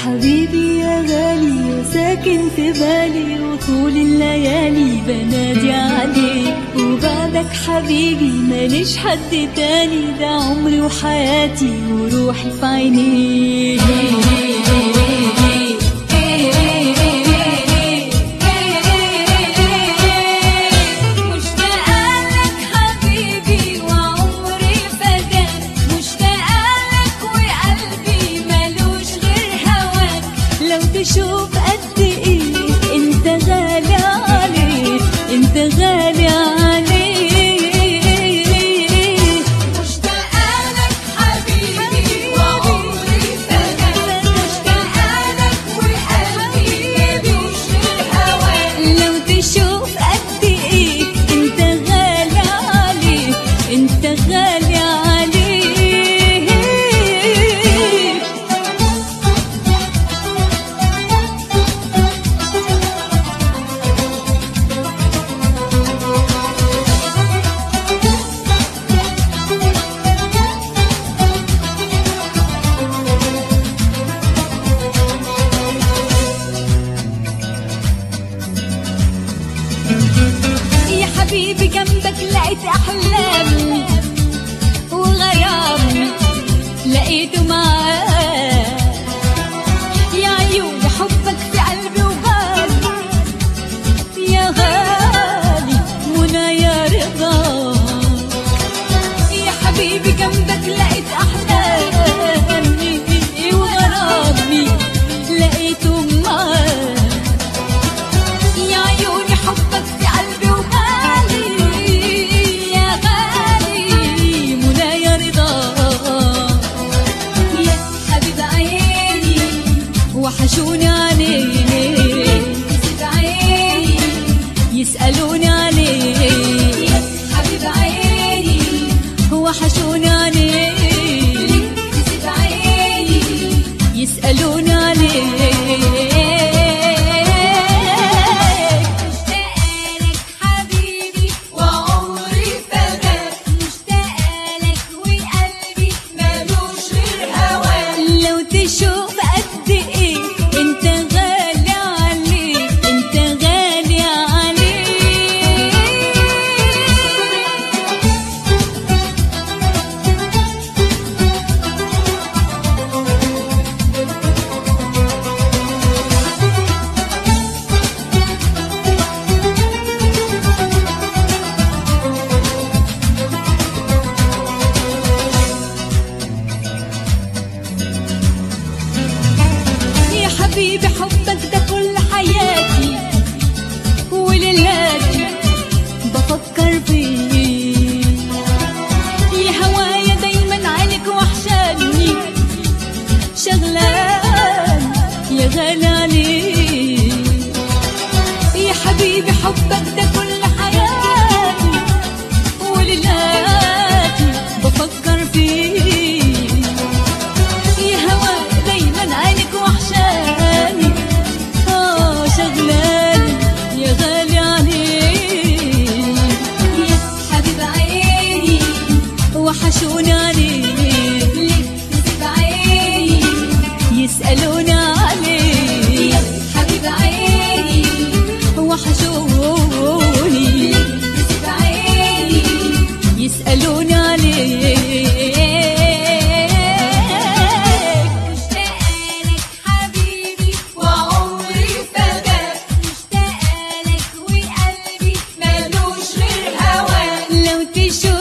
حبيبي يا غالي يا ساكن في بالي وطول الليالي بنادي عليك وبعدك حبيبي ماليش حد تاني ده عمري وحياتي وروحي في عينيك مشتاقة لك حبيبي وعمري فداك مشتاقة لك وقلبي ملوش غير هواك لو تشوف قد ايه انت غالي عليه انت غالي عليه مشتاقة لك حبيبي وعمري فداك مشتاقة لك وقلبي ملوش غير هواك لو تشوف قد ايه انت غالي عليه انت غالي عليه يا حبيبي جنبك لقيت احلامي وغرامي لقيته معاك يا عيون حبك في قلبي وبالي يا غالي منى يا رضا يا حبيبي جنبك لقيت احلامي وغرامي لقيته معاك يا عيوني حبك في قلبي وبالي يا غالي منى يا رضا يا حبيب عيني وحشوني عليك نسيت عيني يسألوني عليك يا حبيب عيني وحشوني عليك نسيت عيني يسألوني عليك مشتاقة لك حبيبي وعمري فداك مشتاقة لك وقلبي ملوش غير هواك لو تشوف قد ايه انت غالي عليه انت غالي عليه يا حبيبي حبك ده كل حياتي وليلاتي بفكر فيه يا هوايا دايما عينك وحشاني شغلان يا غالي عليك يا حبيبي حبك ده كل حياتي وليلاتي بفكر فيه يا هوا دايما عينك وحشاني اه شغلاني يا غالي عليك يا حبيب عيني وحشوني عليك نسيت عيني يسألوني عليك يا حبيب عيني وحشوني نسيت عيني يسألوني عليك مشتاقة لك حبيبي وعمري فداك مشتاقة لك وقلبي ملوش غير هواك لو تشوف